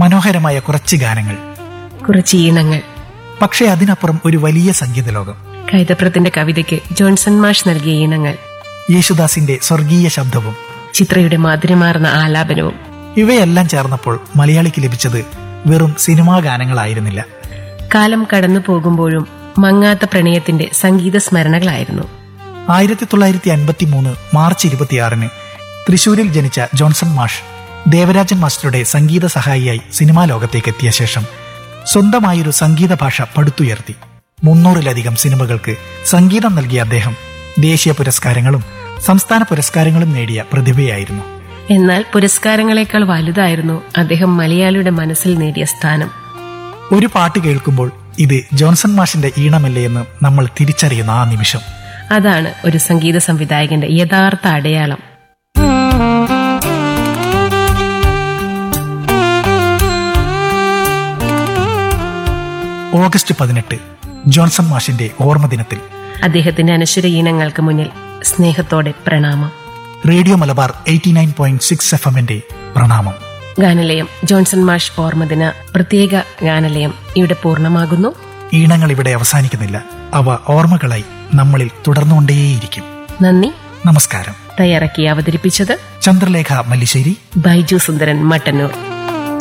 മനോഹരമായ കുറച്ച് ഗാനങ്ങൾ കുറച്ച് ഈണങ്ങൾ പക്ഷേ അതിനപ്പുറം ഒരു വലിയ സംഗീത ലോകം കൈതപ്രത്തിന്റെ കവിതയ്ക്ക് ജോൺസൺ മാഷ് നൽകിയ ഈണങ്ങൾ യേശുദാസിന്റെ സ്വർഗീയ ശബ്ദവും ചിത്രയുടെ മാധുര്യമാർന്ന ആലാപനവും ഇവയെല്ലാം ചേർന്നപ്പോൾ മലയാളിക്ക് ലഭിച്ചത് വെറും സിനിമാ ഗാനങ്ങളായിരുന്നില്ല കാലം കടന്നു പോകുമ്പോഴും മങ്ങാത്ത പ്രണയത്തിന്റെ സംഗീത സ്മരണകളായിരുന്നു ആയിരത്തി തൊള്ളായിരത്തി അൻപത്തി മൂന്ന് മാർച്ച് ഇരുപത്തിയാറിന് തൃശൂരിൽ ജനിച്ച ജോൺസൺ മാഷ് ദേവരാജൻ മാസ്റ്ററുടെ സംഗീത സഹായിയായി സിനിമാ ലോകത്തേക്ക് എത്തിയ ശേഷം സ്വന്തമായൊരു സംഗീത ഭാഷ പടുത്തുയർത്തി മുന്നൂറിലധികം സിനിമകൾക്ക് സംഗീതം നൽകിയ അദ്ദേഹം ദേശീയ പുരസ്കാരങ്ങളും സംസ്ഥാന പുരസ്കാരങ്ങളും നേടിയ പ്രതിഭയായിരുന്നു എന്നാൽ പുരസ്കാരങ്ങളെക്കാൾ വലുതായിരുന്നു അദ്ദേഹം മലയാളിയുടെ മനസ്സിൽ നേടിയ സ്ഥാനം ഒരു പാട്ട് കേൾക്കുമ്പോൾ ഇത് ജോൺസൺ മാഷിന്റെ ഈണമല്ലേ എന്ന് നമ്മൾ തിരിച്ചറിയുന്ന ആ നിമിഷം അതാണ് ഒരു സംഗീത സംവിധായകന്റെ യഥാർത്ഥ അടയാളം ഓഗസ്റ്റ് പതിനെട്ട് ജോൺസൺ മാഷിന്റെ ഓർമ്മദിനത്തിൽ അദ്ദേഹത്തിന്റെ അനശ്വര ഈണങ്ങൾക്ക് മുന്നിൽ സ്നേഹത്തോടെ പ്രണാമം radio Malabar eighty nine point six F എമ്മിന്റെ പ്രണാമം ഗാനലയം ജോൺസൺ മാഷ് ഓർമ്മദിന പ്രത്യേക ഗാനലയം ഇവിടെ പൂർണ്ണമാകുന്നു ഈണങ്ങൾ ഇവിടെ അവസാനിക്കുന്നില്ല അവ ഓർമ്മകളായി നമ്മളിൽ തുടർന്നുകൊണ്ടേയിരിക്കും നന്ദി നമസ്കാരം തയ്യാറാക്കി അവതരിപ്പിച്ചത് ചന്ദ്രലേഖ മല്ലിശ്ശേരി ബൈജു സുന്ദരൻ മട്ടന്നൂർ